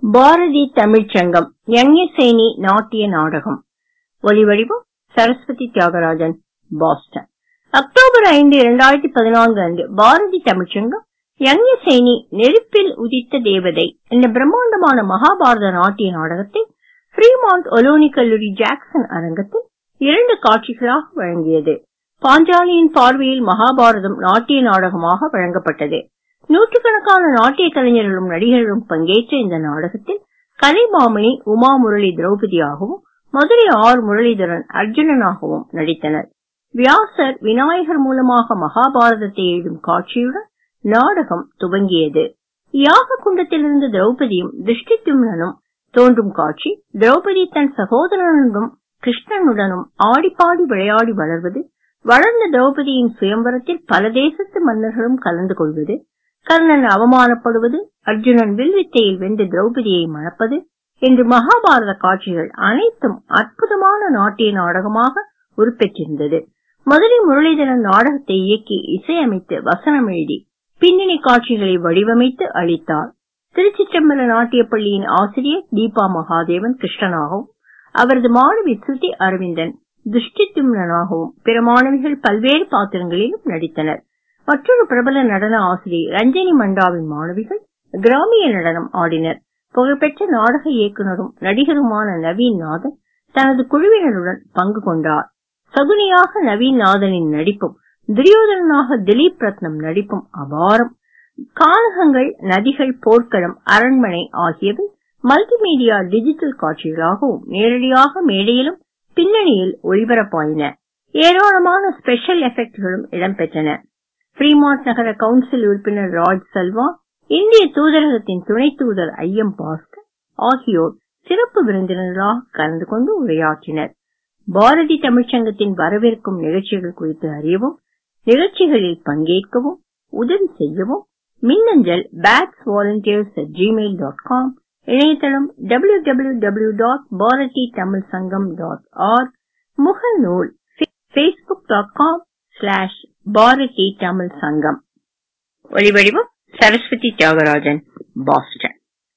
பாரதி தமிழ்ச்சங்கம் யங்ஞசேனி நாட்டிய நாடகம் ஒலிவடிவம் சரஸ்வதி தியாகராஜன் பாஸ்டன் அக்டோபர் ஐந்து இரண்டாயிரத்தி பதினான்கு அன்று பாரதி தமிழ்ச்சங்கம் யங்ஞசேனி நெருப்பில் உதித்த தேவதை என்ற பிரம்மாண்டமான மகாபாரத நாட்டிய நாடகத்தை ஃப்ரீமாண்ட் ஒலோனி கல்லூரி ஜாக்சன் அரங்கத்தில் இரண்டு காட்சிகளாக வழங்கியது பாஞ்சாலியின் பார்வையில் மகாபாரதம் நாட்டிய நாடகமாக வழங்கப்பட்டது நூற்றுக்கணக்கான நாட்டிய கலைஞர்களும் நடிகர்களும் பங்கேற்ற இந்த நாடகத்தில் கலைமாமணி உமா முரளி திரௌபதியாகவும் மதுரை ஆர் முரளிதரன் அர்ஜுனனாகவும் நடித்தனர் வியாசர் விநாயகர் மூலமாக மகாபாரதத்தை எழுதும் காட்சியுடன் நாடகம் துவங்கியது யாக குண்டத்திலிருந்து திரௌபதியும் திருஷ்டித்யும்னனும் தோன்றும் காட்சி திரௌபதி தன் சகோதரனுடனும் கிருஷ்ணனுடனும் ஆடிப்பாடி விளையாடி வளர்வது வளர்ந்த திரௌபதியின் சுயம்பரத்தில் பல தேசத்து மன்னர்களும் கலந்து கொள்வது கர்ணன் அவமானப்படுவது அர்ஜுனன் வில்வித்தையில் வென்று திரௌபதியை மணப்பது என்று மகாபாரத காட்சிகள் அனைத்தும் அற்புதமான நாட்டிய நாடகமாக உருப்பெற்றிருந்தது மதுரை முரளிதரன் நாடகத்தை இயக்கி இசையமைத்து வசனம் எழுதி பின்னணி காட்சிகளை வடிவமைத்து அளித்தார் திருச்சிற்றம்பல நாட்டிய பள்ளியின் ஆசிரியர் தீபா மகாதேவன் கிருஷ்ணனாகவும் அவரது மாணவி ஸ்ருதி அரவிந்தன் திருஷ்டித்தும்னாகவும் பிற மாணவிகள் பல்வேறு பாத்திரங்களிலும் நடித்தனர் மற்றொரு பிரபல நடன ஆசிரியர் ரஞ்சனி மண்டாவின் மாணவிகள் கிராமிய நடனம் ஆடினர் புகழ்பெற்ற நாடக இயக்குனரும் நடிகருமான நவீன் நாதன் தனது குழுவினருடன் பங்கு கொண்டார் சகுனியாக நவீன் நாதனின் நடிப்பும் துரியோதனாக திலீப் ரத்னம் நடிப்பும் அபாரம் கானகங்கள் நதிகள் போர்க்களம் அரண்மனை ஆகியவை மல்டிமீடியா டிஜிட்டல் காட்சிகளாகவும் நேரடியாக மேடையிலும் பின்னணியில் ஒளிபரப்பாயின ஏராளமான ஸ்பெஷல் எஃபெக்ட்களும் இடம்பெற்றன ஃப்ரீமாண்ட் நகர கவுன்சில் உறுப்பினர் ராஜ் சல்வா இந்திய தூதரகத்தின் துணை தூதர் ஐயம் பாஸ்கர் ஆகியோர் சிறப்பு விருந்தினர்களாக கலந்து கொண்டு உரையாற்றினர் பாரதி தமிழ்ச்சங்கத்தின் வரவேற்கும் நிகழ்ச்சிகள் குறித்து அறியவும் நிகழ்ச்சிகளில் பங்கேற்கவும் உதவி செய்யவும் மின்னஞ்சல் BATS volunteers at Gmail dot com இணையதளம் W W W dot Bharathi Tamil Sangam dot org முகநூல் Facebook dot com slash Bharathi Tamil Sangam ஒளிவடிவம் சரஸ்வதி தியாகராஜன் பாஸ்டன்